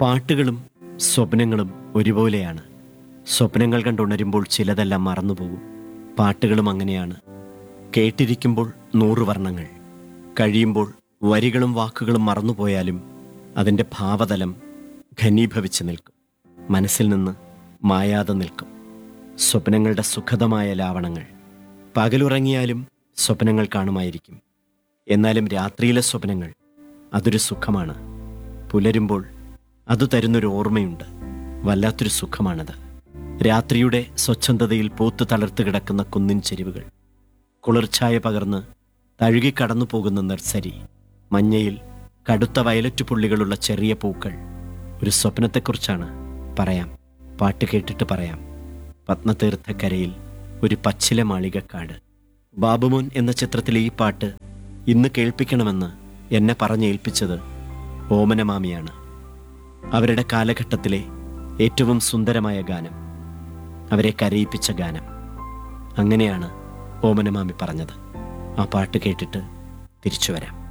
പാട്ടുകളും സ്വപ്നങ്ങളും ഒരുപോലെയാണ് സ്വപ്നങ്ങൾ കണ്ടുണരുമ്പോൾ ചിലതെല്ലാം മറന്നുപോകും പാട്ടുകളും അങ്ങനെയാണ് കേട്ടിരിക്കുമ്പോൾ നൂറ് വർണ്ണങ്ങൾ കഴിയുമ്പോൾ വരികളും വാക്കുകളും മറന്നുപോയാലും അതിൻ്റെ ഭാവതലം ഘനീഭവിച്ച് നിൽക്കും മനസ്സിൽ നിന്ന് മായാതെ നിൽക്കും സ്വപ്നങ്ങളുടെ സുഖതമായ ലാവണങ്ങൾ പകലുറങ്ങിയാലും സ്വപ്നങ്ങൾ കാണുമായിരിക്കും എന്നാലും രാത്രിയിലെ സ്വപ്നങ്ങൾ അതൊരു സുഖമാണ് പുലരുമ്പോൾ അത് തരുന്നൊരു ഓർമ്മയുണ്ട് വല്ലാത്തൊരു സുഖമാണത് രാത്രിയുടെ സ്വച്ഛന്തതയിൽ പൂത്ത് തളർത്ത് കിടക്കുന്ന കുന്നിൻ ചെരിവുകൾ കുളിർച്ചായ പകർന്ന് തഴുകിക്കടന്നു പോകുന്ന നഴ്സരി മഞ്ഞയിൽ കടുത്ത വയലറ്റ് പുള്ളികളുള്ള ചെറിയ പൂക്കൾ ഒരു സ്വപ്നത്തെക്കുറിച്ചാണ് പറയാം പാട്ട് കേട്ടിട്ട് പറയാം പത്മതീർത്ഥക്കരയിൽ ഒരു പച്ചില മാളികക്കാട് ബാബുമോൻ എന്ന ചിത്രത്തിലെ ഈ പാട്ട് ഇന്ന് കേൾപ്പിക്കണമെന്ന് എന്നെ പറഞ്ഞേൽപ്പിച്ചത് ഓമനമാമിയാണ് അവരുടെ കാലഘട്ടത്തിലെ ഏറ്റവും സുന്ദരമായ ഗാനം അവരെ കരയിപ്പിച്ച ഗാനം അങ്ങനെയാണ് ഓമനമാമി പറഞ്ഞത് ആ പാട്ട് കേട്ടിട്ട് തിരിച്ചു വരാം